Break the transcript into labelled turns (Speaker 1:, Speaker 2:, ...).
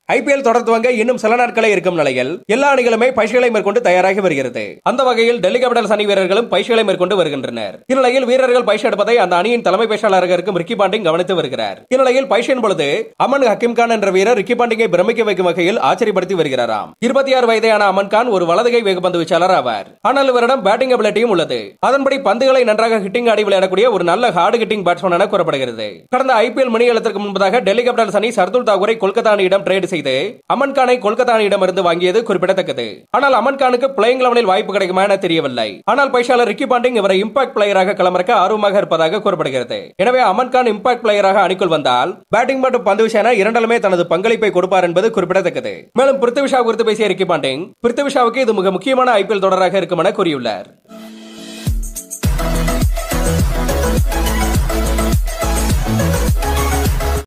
Speaker 1: IPL தொடர் துவங்க இன்னும் சில நாட்களே இருக்கும் நிலையில் எல்லா அணிகளுமே பயிற்சிகளை மேற்கொண்டு தயாராகி வருகிறது அந்த வகையில் டெல்லி கேபிட்டல்ஸ் அணி வீரர்களும் பயிற்சிகளை மேற்கொண்டு வருகின்றனர் இந்நிலையில் வீரர்கள் பயிற்சி எடுப்பதை அந்த அணியின் தலைமை பேச்சாளராக இருக்கும் ரிக்கி பாண்டிங் கவனித்து வருகிறார் இந்நிலையில் பயிற்சியின் பொழுது அமன் ஹக்கீம் கான் என்ற வீரர் ரிக்கி பாண்டிங்கை பிரமிக்க வைக்கும் வகையில் ஆச்சரியப்படுத்தி வருகிறாராம் இருபத்தி ஆறு வயதான அமன் கான் ஒரு வலதுகை வேகப்பந்து வீச்சாளர் ஆவார் ஆனால் இவரிடம் பேட்டிங் அபிலிட்டியும் உள்ளது அதன்படி பந்துகளை நன்றாக ஹிட்டிங் ஆடி விளையாடக்கூடிய ஒரு நல்ல ஹார்டு ஹிட்டிங் பேட்ஸ்மேன் என கூறப்படுகிறது கடந்த ஐபிஎல் மணி எழுத்திற்கு முன்பதாக டெல்லி கேபிட்டல்ஸ் அணி சர்துல் தாகூரை கொல்கத்தா அணியிடம் ட்ரேட் செய்து அமன் கானை கொல்கத்தா அணியிடம் இருந்து வாங்கியது குறிப்பிடத்தக்கது ஆனால் அமன் கானுக்கு பிளேயிங் லெவனில் வாய்ப்பு கிடைக்குமா என தெரியவில்லை ஆனால் பயிற்சியாளர் ரிக்கி பாண்டிங் இவரை இம்பாக்ட் பிளேயராக களமிறக்க ஆர்வமாக இருப்பதாக கூறப்படுகிறது எனவே அமன் கான் இம்பாக்ட் பிளேயராக அணிக்குள் வந்தால் பேட்டிங் மற்றும் பந்து விஷயம் என இரண்டிலுமே தனது பங்களிப்பை கொடுப்பார் என்பது குறிப்பிடத்தக்கது மேலும் பிருத்திவிஷா குறித்து பேசிய ரிக்கி பாண்டிங் பிருத்திவிஷாவுக்கு இது மிக முக்கியமான ஐபிஎல் தொடராக இருக்கும் என கூறியுள்ளார்